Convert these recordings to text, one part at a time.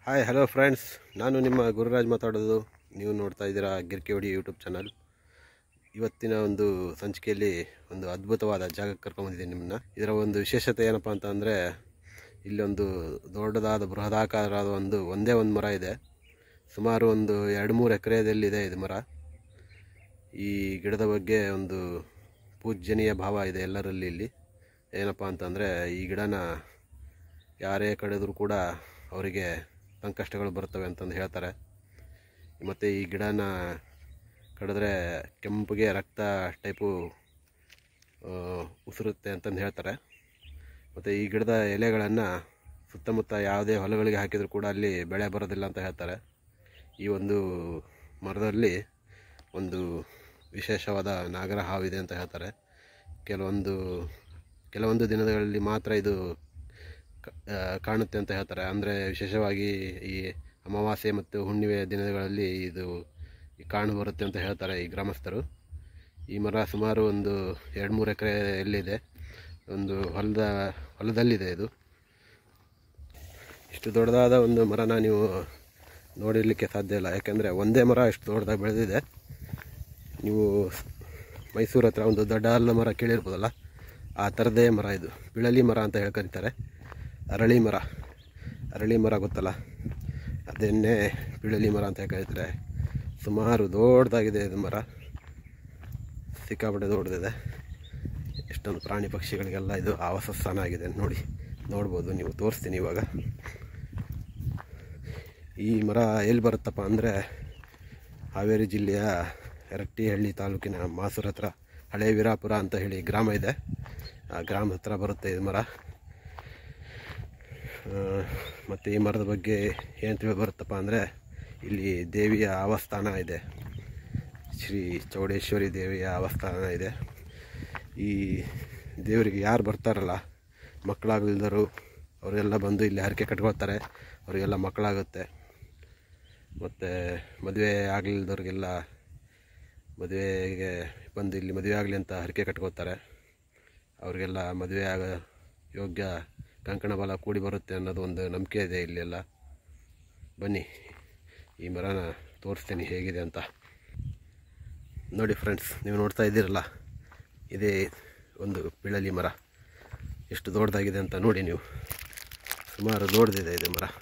Hi hello friends ನಾನು ನಿಮ್ಮ ಗುರುರಾಜ್ ಮಾತಾಡೋದು ನೀವು ನೋಡ್ತಾ ಇದ್ದೀರಾ ಗಿರ್ಕಿ ಹೊಡಿ ಯೂಟ್ಯೂಬ್ ಚಾನಲ್ ಇವತ್ತಿನ ಒಂದು ಸಂಚಿಕೆಯಲ್ಲಿ ಒಂದು ಅದ್ಭುತವಾದ ಜಾಗಕ್ಕೆ ಕರ್ಕೊಂಬಂದಿದ್ದೀನಿ ನಿಮ್ಮನ್ನ ಇದರ ಒಂದು ವಿಶೇಷತೆ ಏನಪ್ಪ ಅಂತ ಅಂದರೆ ಇಲ್ಲೊಂದು ದೊಡ್ಡದಾದ ಬೃಹದಾಕಾರದ ಒಂದು ಒಂದೇ ಒಂದು ಮರ ಇದೆ ಸುಮಾರು ಒಂದು ಎರಡು ಮೂರು ಎಕರೆಯಲ್ಲಿದೆ ಇದು ಮರ ಈ ಗಿಡದ ಬಗ್ಗೆ ಒಂದು ಪೂಜ್ಯನೀಯ ಭಾವ ಇದೆ ಎಲ್ಲರಲ್ಲಿ ಇಲ್ಲಿ ಏನಪ್ಪ ಅಂತಂದರೆ ಈ ಗಿಡನ ಯಾರೇ ಕಡಿದ್ರೂ ಕೂಡ ಅವರಿಗೆ ಸಂಕಷ್ಟಗಳು ಬರ್ತವೆ ಅಂತಂದು ಹೇಳ್ತಾರೆ ಮತ್ತು ಈ ಗಿಡನ ಕಡಿದ್ರೆ ಕೆಂಪಗೆ ರಕ್ತ ಟೈಪು ಆ, ಉಸಿರುತ್ತೆ ಅಂತಂದು ಹೇಳ್ತಾರೆ ಮತ್ತು ಈ ಗಿಡದ ಎಲೆಗಳನ್ನು ಸುತ್ತಮುತ್ತ ಯಾವುದೇ ಹೊಲಗಳಿಗೆ ಹಾಕಿದರೂ ಕೂಡ ಅಲ್ಲಿ ಬೆಳೆ ಬರೋದಿಲ್ಲ ಅಂತ ಹೇಳ್ತಾರೆ ಈ ಒಂದು ಮರದಲ್ಲಿ ಒಂದು ವಿಶೇಷವಾದ ನಾಗರ ಹಾವಿದೆ ಅಂತ ಹೇಳ್ತಾರೆ ಕೆಲವೊಂದು ಕೆಲವೊಂದು ದಿನಗಳಲ್ಲಿ ಮಾತ್ರ ಇದು ಕ- ಆ, ಕಾಣುತ್ತೆ ಅಂತ ಹೇಳ್ತಾರೆ ಅಂದರೆ ವಿಶೇಷವಾಗಿ ಈ ಅಮಾವಾಸ್ಯೆ ಮತ್ತು ಹುಣ್ಣಿಮೆ ದಿನಗಳಲ್ಲಿ ಇದು ಈ ಕಾಣು ಬರುತ್ತೆ ಅಂತ ಹೇಳ್ತಾರೆ ಈ ಗ್ರಾಮಸ್ಥರು ಈ ಮರ ಸುಮಾರು ಒಂದು ಎರಡು ಮೂರು ಎಕರೆ ಎಲ್ಲಿದೆ ಒಂದು ಹೊಲದ ಹೊಲದಲ್ಲಿದೆ ಇದು ಇಷ್ಟು ದೊಡ್ಡದಾದ ಒಂದು ಮರನ ನೀವು ನೋಡಿರಲಿಕ್ಕೆ ಸಾಧ್ಯ ಇಲ್ಲ ಯಾಕೆಂದರೆ ಒಂದೇ ಮರ ಇಷ್ಟು ದೊಡ್ಡದಾಗಿ ಬೆಳೆದಿದೆ ನೀವು ಮೈಸೂರು ಹತ್ರ ಒಂದು ದೊಡ್ಡ ಆಲ ಮರ ಕೇಳಿರ್ಬೋದಲ್ಲ ಆ ಥರದೇ ಮರ ಇದು ಬಿಳಲಿ ಮರ ಅಂತ ಹೇಳಿ ಕರೀತಾರೆ ಅರಳಿ ಮರ ಅರಳಿ ಮರ ಗೊತ್ತಲ್ಲ ಅದನ್ನೇ ಬಿಳಲಿ ಮರ ಅಂತ ಕರೀತಾರೆ ಸುಮಾರು ದೊಡ್ಡದಾಗಿದೆ ಇದು ಮರ ಸಿಕ್ಕಾಪಟ್ಟೆ ದೊಡ್ಡದಿದೆ ಎಷ್ಟೊಂದು ಪ್ರಾಣಿ ಪಕ್ಷಿಗಳಿಗೆಲ್ಲ ಇದು ಆವಾಸ ಸ್ಥಾನ ಆಗಿದೆ ನೋಡಿ ನೋಡ್ಬೋದು ನೀವು ತೋರಿಸ್ತೀನಿ ಇವಾಗ ಈ ಮರ ಎಲ್ಲಿ ಬರುತ್ತಪ್ಪ ಅಂದರೆ ಹಾವೇರಿ ಜಿಲ್ಲೆಯ ಎರಟ್ಟಿಹಳ್ಳಿ ತಾಲೂಕಿನ ಮಾಸೂರು ಹತ್ರ ಹಳೆ ವೀರಾಪುರ ಅಂತ ಹೇಳಿ ಗ್ರಾಮ ಇದೆ ಆ ಗ್ರಾಮ ಹತ್ರ ಬರುತ್ತೆ ಇದು ಮರ ಮತ್ತು ಈ ಮರದ ಬಗ್ಗೆ ಏನು ತಿಳಿ ಬರುತ್ತಪ್ಪ ಅಂದರೆ ಇಲ್ಲಿ ದೇವಿಯ ಆವಸ್ಥಾನ ಇದೆ ಶ್ರೀ ಚೌಡೇಶ್ವರಿ ದೇವಿಯ ಆವಸ್ಥಾನ ಇದೆ ಈ ದೇವರಿಗೆ ಯಾರು ಬರ್ತಾರಲ್ಲ ಮಕ್ಕಳಾಗಲಿಲ್ಲದರು ಅವರೆಲ್ಲ ಬಂದು ಇಲ್ಲಿ ಹರಕೆ ಕಟ್ಕೊಳ್ತಾರೆ ಅವರಿಗೆಲ್ಲ ಮಕ್ಕಳಾಗುತ್ತೆ ಮತ್ತು ಮದುವೆ ಆಗಲಿಲ್ದವ್ರಿಗೆಲ್ಲ ಮದುವೆಗೆ ಬಂದು ಇಲ್ಲಿ ಮದುವೆ ಆಗಲಿ ಅಂತ ಹರಕೆ ಕಟ್ಕೋತಾರೆ ಅವರಿಗೆಲ್ಲ ಮದುವೆ ಆಗ ಯೋಗ್ಯ ಕಂಕಣ ಬಲ ಕೂಡಿ ಬರುತ್ತೆ ಅನ್ನೋದು ಒಂದು ನಂಬಿಕೆ ಇದೆ ಇಲ್ಲೆಲ್ಲ ಬನ್ನಿ ಈ ಮರನ ತೋರಿಸ್ತೀನಿ ಹೇಗಿದೆ ಅಂತ ನೋಡಿ ಫ್ರೆಂಡ್ಸ್ ನೀವು ನೋಡ್ತಾ ಇದ್ದೀರಲ್ಲ ಇದೇ ಒಂದು ಬಿಳಲಿ ಮರ ಎಷ್ಟು ದೊಡ್ಡದಾಗಿದೆ ಅಂತ ನೋಡಿ ನೀವು ಸುಮಾರು ದೊಡ್ಡದಿದೆ ಇದು ಮರ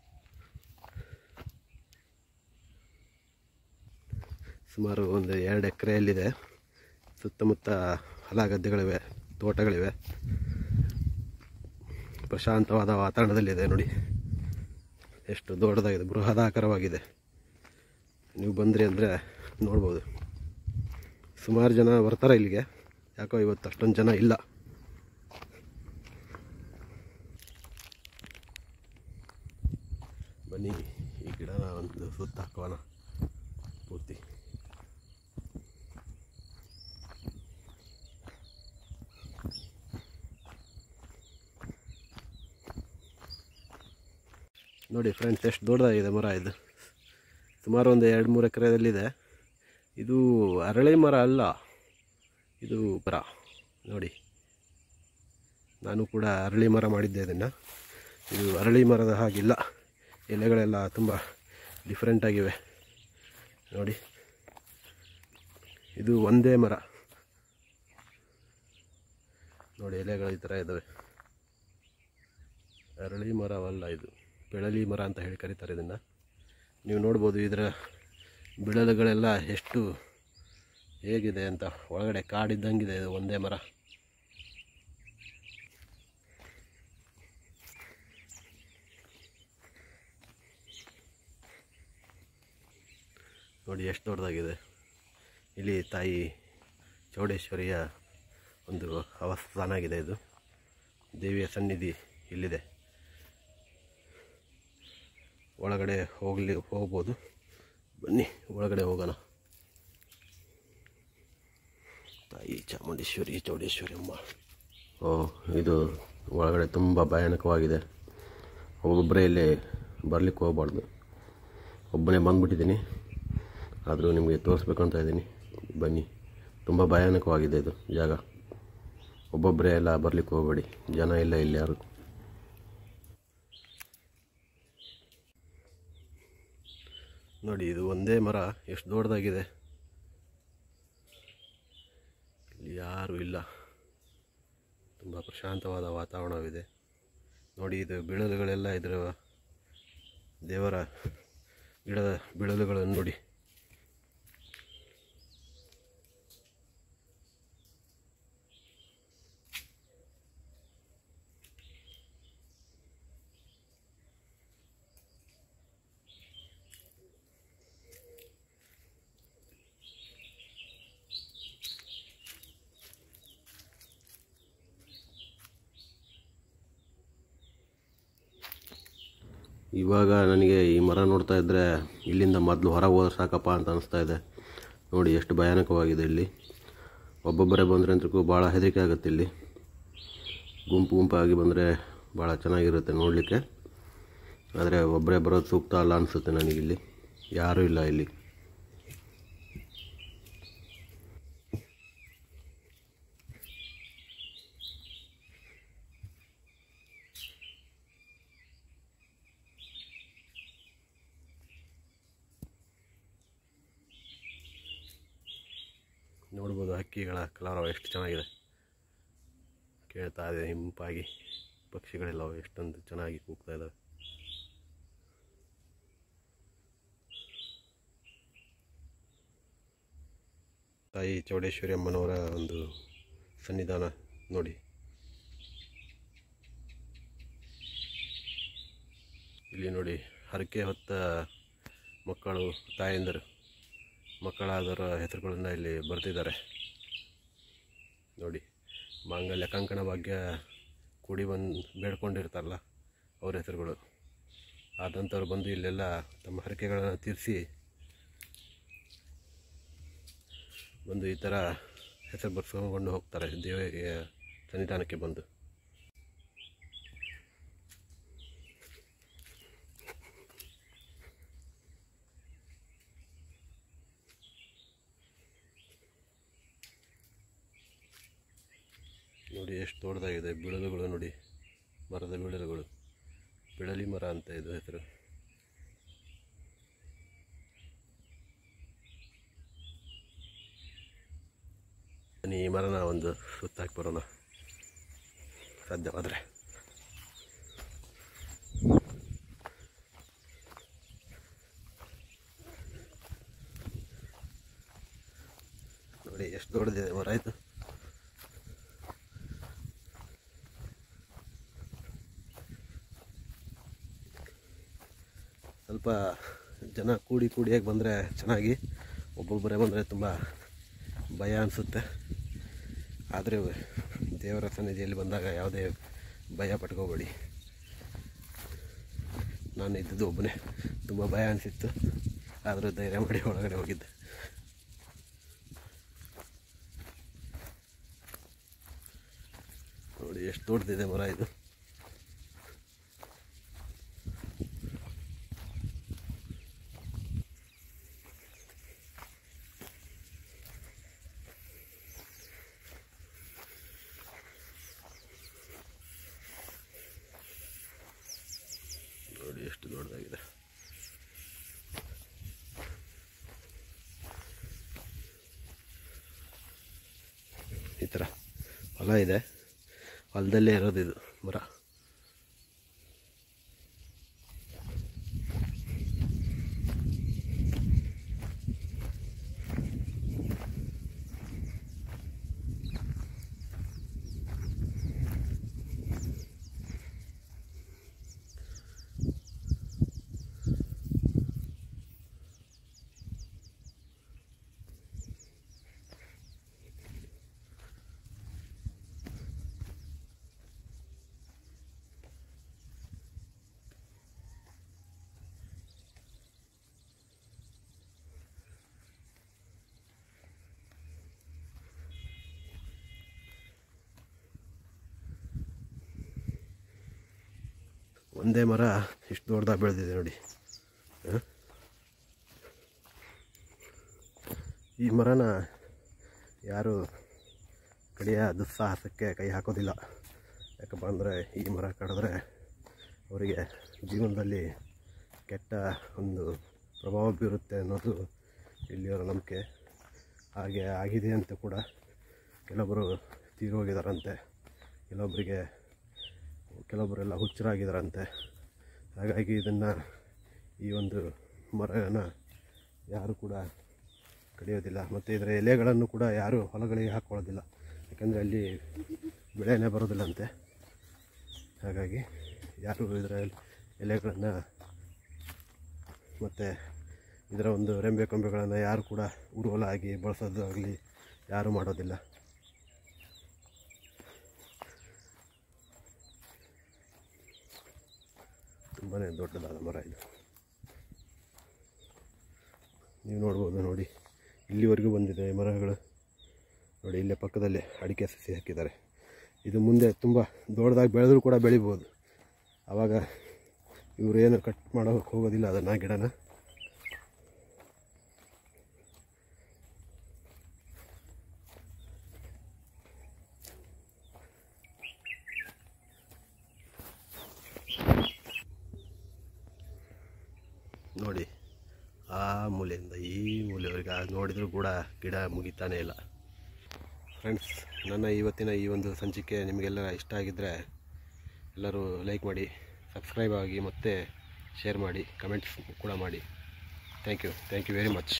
ಸುಮಾರು ಒಂದು ಎರಡು ಎಕರೆಯಲ್ಲಿದೆ ಸುತ್ತಮುತ್ತ ಹೊಲ ಗದ್ದೆಗಳಿವೆ ತೋಟಗಳಿವೆ ಪ್ರಶಾಂತವಾದ ವಾತಾವರಣದಲ್ಲಿದೆ ನೋಡಿ ಎಷ್ಟು ದೊಡ್ಡದಾಗಿದೆ ಬೃಹದಾಕಾರವಾಗಿದೆ ನೀವು ಬಂದ್ರಿ ಅಂದರೆ ನೋಡ್ಬೋದು ಸುಮಾರು ಜನ ಬರ್ತಾರೆ ಇಲ್ಲಿಗೆ ಯಾಕೋ ಇವತ್ತು ಅಷ್ಟೊಂದು ಜನ ಇಲ್ಲ ಬನ್ನಿ ಈ ಗಿಡನ ಒಂದು ಸುತ್ತ ಹಾಕೋಣ ಪೂರ್ತಿ ನೋಡಿ ಫ್ರೆಂಡ್ಸ್ ಎಷ್ಟು ದೊಡ್ಡದಾಗಿದೆ ಮರ ಇದು ಸುಮಾರು ಒಂದು ಎರಡು ಮೂರು ಎಕರೆದಲ್ಲಿದೆ ಇದು ಅರಳಿ ಮರ ಅಲ್ಲ ಇದು ಮರ ನೋಡಿ ನಾನು ಕೂಡ ಅರಳಿ ಮರ ಮಾಡಿದ್ದೆ ಇದನ್ನು ಇದು ಅರಳಿ ಮರದ ಹಾಗಿಲ್ಲ ಎಲೆಗಳೆಲ್ಲ ತುಂಬ ಡಿಫ್ರೆಂಟ್ ಆಗಿವೆ ನೋಡಿ ಇದು ಒಂದೇ ಮರ ನೋಡಿ ಎಲೆಗಳು ಈ ಥರ ಇದ್ದಾವೆ ಅರಳಿ ಮರವಲ್ಲ ಇದು ಬೆಳಲಿ ಮರ ಅಂತ ಹೇಳಿ ಕರೀತಾರೆ ಇದನ್ನು ನೀವು ನೋಡ್ಬೋದು ಇದರ ಬಿಳಲುಗಳೆಲ್ಲ ಎಷ್ಟು ಹೇಗಿದೆ ಅಂತ ಒಳಗಡೆ ಕಾಡಿದ್ದಂಗಿದೆ ಇದು ಒಂದೇ ಮರ ನೋಡಿ ಎಷ್ಟು ದೊಡ್ಡದಾಗಿದೆ ಇಲ್ಲಿ ತಾಯಿ ಚೌಡೇಶ್ವರಿಯ ಒಂದು ಅವಸ್ಥಾನ ಆಗಿದೆ ಇದು ದೇವಿಯ ಸನ್ನಿಧಿ ಇಲ್ಲಿದೆ ಒಳಗಡೆ ಹೋಗಲಿ ಹೋಗ್ಬೋದು ಬನ್ನಿ ಒಳಗಡೆ ಹೋಗೋಣ ತಾಯಿ ಚಾಮುಂಡೇಶ್ವರಿ ಚೌಡೇಶ್ವರಿ ಅಮ್ಮ ಓ ಇದು ಒಳಗಡೆ ತುಂಬ ಭಯಾನಕವಾಗಿದೆ ಒಬ್ಬೊಬ್ಬರೇ ಇಲ್ಲಿ ಬರಲಿಕ್ಕೆ ಹೋಗ್ಬಾರ್ದು ಒಬ್ಬನೇ ಬಂದ್ಬಿಟ್ಟಿದ್ದೀನಿ ಆದರೂ ನಿಮಗೆ ತೋರಿಸ್ಬೇಕಂತ ಇದ್ದೀನಿ ಬನ್ನಿ ತುಂಬ ಭಯಾನಕವಾಗಿದೆ ಇದು ಜಾಗ ಒಬ್ಬೊಬ್ಬರೇ ಎಲ್ಲ ಬರಲಿಕ್ಕೆ ಹೋಗಬೇಡಿ ಜನ ಇಲ್ಲ ಇಲ್ಲಿ ಯಾರು ನೋಡಿ ಇದು ಒಂದೇ ಮರ ಎಷ್ಟು ದೊಡ್ಡದಾಗಿದೆ ಇಲ್ಲಿ ಯಾರೂ ಇಲ್ಲ ತುಂಬ ಪ್ರಶಾಂತವಾದ ವಾತಾವರಣವಿದೆ ನೋಡಿ ಇದು ಬಿಳಲುಗಳೆಲ್ಲ ಇದರ ದೇವರ ಗಿಡದ ಬಿಳಲುಗಳನ್ನು ನೋಡಿ ಇವಾಗ ನನಗೆ ಈ ಮರ ನೋಡ್ತಾ ಇದ್ದರೆ ಇಲ್ಲಿಂದ ಮೊದಲು ಹೊರಗೆ ಹೋದ್ರೆ ಸಾಕಪ್ಪ ಅಂತ ಅನಿಸ್ತಾ ಇದೆ ನೋಡಿ ಎಷ್ಟು ಭಯಾನಕವಾಗಿದೆ ಇಲ್ಲಿ ಒಬ್ಬೊಬ್ಬರೇ ಬಂದರೆ ಅಂತಕ್ಕೂ ಭಾಳ ಹೆದರಿಕೆ ಆಗುತ್ತೆ ಇಲ್ಲಿ ಗುಂಪು ಗುಂಪಾಗಿ ಬಂದರೆ ಭಾಳ ಚೆನ್ನಾಗಿರುತ್ತೆ ನೋಡಲಿಕ್ಕೆ ಆದರೆ ಒಬ್ಬರೇ ಬರೋದು ಸೂಕ್ತ ಅಲ್ಲ ಅನಿಸುತ್ತೆ ನನಗಿಲ್ಲಿ ಯಾರೂ ಇಲ್ಲ ಇಲ್ಲಿ ನೋಡ್ಬೋದು ಹಕ್ಕಿಗಳ ಕಲರವ ಎಷ್ಟು ಚೆನ್ನಾಗಿದೆ ಕೇಳ್ತಾ ಇದೆ ಹಿಂಪಾಗಿ ಪಕ್ಷಿಗಳೆಲ್ಲವೂ ಎಷ್ಟೊಂದು ಚೆನ್ನಾಗಿ ಕೂಗ್ತಾ ಇದ್ದಾವೆ ತಾಯಿ ಚೌಡೇಶ್ವರಿ ಅಮ್ಮನವರ ಒಂದು ಸನ್ನಿಧಾನ ನೋಡಿ ಇಲ್ಲಿ ನೋಡಿ ಹರಕೆ ಹೊತ್ತ ಮಕ್ಕಳು ತಾಯಂದಿರು ಮಕ್ಕಳಾದವರ ಹೆಸರುಗಳನ್ನು ಇಲ್ಲಿ ಬರ್ತಿದ್ದಾರೆ ನೋಡಿ ಮಾಂಗಲ್ಯ ಕಂಕಣ ಭಾಗ್ಯ ಕೂಡಿ ಬಂದು ಬೇಡ್ಕೊಂಡಿರ್ತಾರಲ್ಲ ಅವ್ರ ಹೆಸರುಗಳು ಆದಂಥವ್ರು ಬಂದು ಇಲ್ಲೆಲ್ಲ ತಮ್ಮ ಹರಕೆಗಳನ್ನು ತೀರಿಸಿ ಬಂದು ಈ ಥರ ಹೆಸರು ಬರ್ಸ್ಕೊಂಡು ಹೋಗ್ತಾರೆ ದೇವರಿಗೆ ಸನ್ನಿಧಾನಕ್ಕೆ ಬಂದು ನೋಡಿ ಎಷ್ಟು ದೊಡ್ಡದಾಗಿದೆ ಬಿಳಲುಗಳು ನೋಡಿ ಮರದ ಬಿಳಲುಗಳು ಬಿಳಲಿ ಮರ ಅಂತ ಇದು ಹೆಸರು ಬನ್ನಿ, ಈ ಮರನ ಒಂದು ಸುತ್ತಾಕಿ ಬರೋಣ ಸಾಧ್ಯವಾದರೆ ನೋಡಿ ಎಷ್ಟು ದೊಡ್ಡದಿದೆ ಮರ ಇದು ಸ್ವಲ್ಪ ಜನ ಕೂಡಿ ಕೂಡಿಯಾಗಿ ಬಂದರೆ ಚೆನ್ನಾಗಿ ಒಬ್ಬೊಬ್ಬರೇ ಬಂದರೆ ತುಂಬ ಭಯ ಅನಿಸುತ್ತೆ ಆದರೆ ದೇವರ ಸನ್ನಿಧಿಯಲ್ಲಿ ಬಂದಾಗ ಯಾವುದೇ ಭಯ ಪಟ್ಕೋಬೇಡಿ ನಾನು ಇದ್ದದ್ದು ಒಬ್ಬನೇ ತುಂಬ ಭಯ ಅನಿಸಿತ್ತು ಆದರೂ ಧೈರ್ಯ ಮಾಡಿ ಒಳಗಡೆ ಹೋಗಿದ್ದೆ ನೋಡಿ ಎಷ್ಟು ದೊಡ್ಡದಿದೆ ಮರ ಇದು ನೋಡಿ ಎಷ್ಟು ದೊಡ್ಡದಾಗಿದೆ ಈ ಥರ ಹೊಲ ಇದೆ ಹೊಲದಲ್ಲೇ ಇರೋದು ಇದು ಮರ ಒಂದೇ ಮರ ಇಷ್ಟು ದೊಡ್ಡದಾಗಿ ಬೆಳೆದಿದೆ ನೋಡಿ ಹ? ಈ ಮರನ ಯಾರು ಕಡಿಯ ದುಸ್ಸಾಹಸಕ್ಕೆ ಕೈ ಹಾಕೋದಿಲ್ಲ ಯಾಕಪ್ಪ ಅಂದರೆ ಈ ಮರ ಕಡಿದ್ರೆ ಅವರಿಗೆ ಜೀವನದಲ್ಲಿ ಕೆಟ್ಟ ಒಂದು ಪ್ರಭಾವ ಬೀರುತ್ತೆ ಅನ್ನೋದು ಇಲ್ಲಿಯವರ ನಂಬಿಕೆ ಹಾಗೆ ಆಗಿದೆ ಅಂತ ಕೂಡ ಕೆಲವೊಬ್ಬರು ತೀರೋಗಿದಾರಂತೆ ಕೆಲವೊಬ್ಬರಿಗೆ ಕೆಲವೊಬ್ಬರೆಲ್ಲ ಹುಚ್ಚರಾಗಿದ್ದಾರಂತೆ ಹಾಗಾಗಿ ಇದನ್ನು ಈ ಒಂದು ಮರನ ಯಾರು ಕೂಡ ಕಡಿಯೋದಿಲ್ಲ ಮತ್ತು ಇದರ ಎಲೆಗಳನ್ನು ಕೂಡ ಯಾರು ಹೊಲಗಳಿಗೆ ಹಾಕ್ಕೊಳ್ಳೋದಿಲ್ಲ ಯಾಕಂದರೆ ಅಲ್ಲಿ ಬೆಳೆನೇ ಬರೋದಿಲ್ಲಂತೆ ಹಾಗಾಗಿ ಯಾರು ಇದರ ಎಲೆಗಳನ್ನು ಮತ್ತು ಇದರ ಒಂದು ರೆಂಬೆ ಕೊಂಬೆಗಳನ್ನು ಯಾರು ಕೂಡ ಉರುವಲಾಗಿ ಬಳಸೋದಾಗಲಿ ಯಾರು ಮಾಡೋದಿಲ್ಲ ತುಂಬಾ ದೊಡ್ಡದಾದ ಮರ ಇದು ನೀವು ನೋಡ್ಬೋದು ನೋಡಿ ಇಲ್ಲಿವರೆಗೂ ಬಂದಿದೆ ಈ ಮರಗಳು ನೋಡಿ ಇಲ್ಲೇ ಪಕ್ಕದಲ್ಲಿ ಅಡಿಕೆ ಸಸಿ ಹಾಕಿದ್ದಾರೆ ಇದು ಮುಂದೆ ತುಂಬ ದೊಡ್ಡದಾಗಿ ಬೆಳೆದರೂ ಕೂಡ ಬೆಳಿಬೋದು ಆವಾಗ ಇವರು ಏನು ಕಟ್ ಮಾಡೋಕ್ಕೆ ಹೋಗೋದಿಲ್ಲ ಅದನ್ನು ಗಿಡನ ನೋಡಿ ಆ ಮೂಲೆಯಿಂದ ಈ ಮೂಲೆವರೆಗೆ ಆಗ ನೋಡಿದರೂ ಕೂಡ ಗಿಡ ಮುಗಿತಾನೇ ಇಲ್ಲ ಫ್ರೆಂಡ್ಸ್ ನನ್ನ ಇವತ್ತಿನ ಈ ಒಂದು ಸಂಚಿಕೆ ನಿಮಗೆಲ್ಲ ಇಷ್ಟ ಆಗಿದ್ದರೆ ಎಲ್ಲರೂ ಲೈಕ್ ಮಾಡಿ ಸಬ್ಸ್ಕ್ರೈಬ್ ಆಗಿ ಮತ್ತು ಶೇರ್ ಮಾಡಿ ಕಮೆಂಟ್ಸ್ ಕೂಡ ಮಾಡಿ thank you thank you very much